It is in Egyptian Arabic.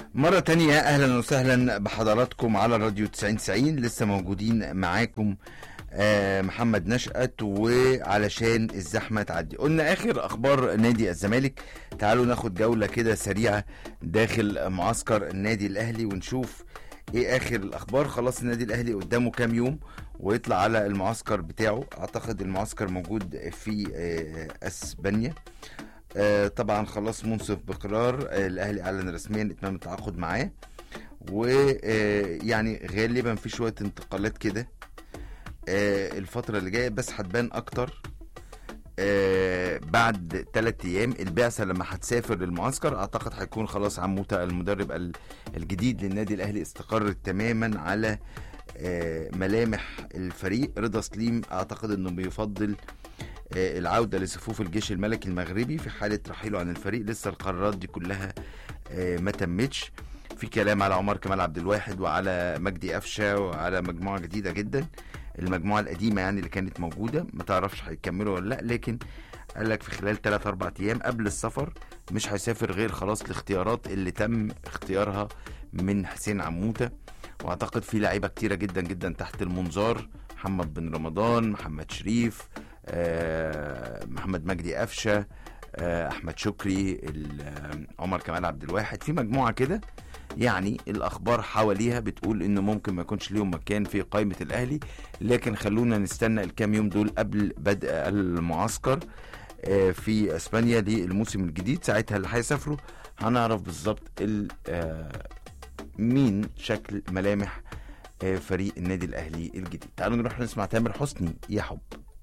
مرة تانية أهلا وسهلا بحضراتكم على راديو 9090 لسه موجودين معاكم آه، محمد نشأت وعلشان الزحمة تعدي قلنا آخر أخبار نادي الزمالك تعالوا ناخد جولة كده سريعة داخل معسكر النادي الأهلي ونشوف ايه اخر الاخبار خلاص النادي الاهلي قدامه كام يوم ويطلع على المعسكر بتاعه اعتقد المعسكر موجود في آه، اسبانيا آه، طبعا خلاص منصف بقرار آه، الاهلي اعلن رسميا اتمام التعاقد معاه ويعني غالبا في شويه انتقالات كده آه، الفتره اللي جايه بس هتبان اكتر آه، بعد ثلاث ايام البعثه لما هتسافر للمعسكر اعتقد هيكون خلاص عموته المدرب ال- الجديد للنادي الاهلي استقر تماما على آه، ملامح الفريق رضا سليم اعتقد انه بيفضل آه، العوده لصفوف الجيش الملكي المغربي في حاله رحيله عن الفريق لسه القرارات دي كلها آه، ما تمتش في كلام على عمر كمال عبد الواحد وعلى مجدي قفشه وعلى مجموعه جديده جدا المجموعه القديمه يعني اللي كانت موجوده ما تعرفش هيكملوا ولا لا لكن قال لك في خلال 3 4 ايام قبل السفر مش هيسافر غير خلاص الاختيارات اللي تم اختيارها من حسين عموته واعتقد في لعيبه كتيره جدا جدا تحت المنظار محمد بن رمضان محمد شريف آه، محمد مجدي قفشه آه، احمد شكري ال- آه، عمر كمال عبد الواحد في مجموعه كده يعني الاخبار حواليها بتقول انه ممكن ما يكونش ليهم مكان في قائمه الاهلي لكن خلونا نستنى الكام يوم دول قبل بدء المعسكر آه، في اسبانيا للموسم الجديد ساعتها اللي هيسافروا هنعرف بالظبط ال- آه، مين شكل ملامح آه، فريق النادي الاهلي الجديد تعالوا نروح نسمع تامر حسني يا حب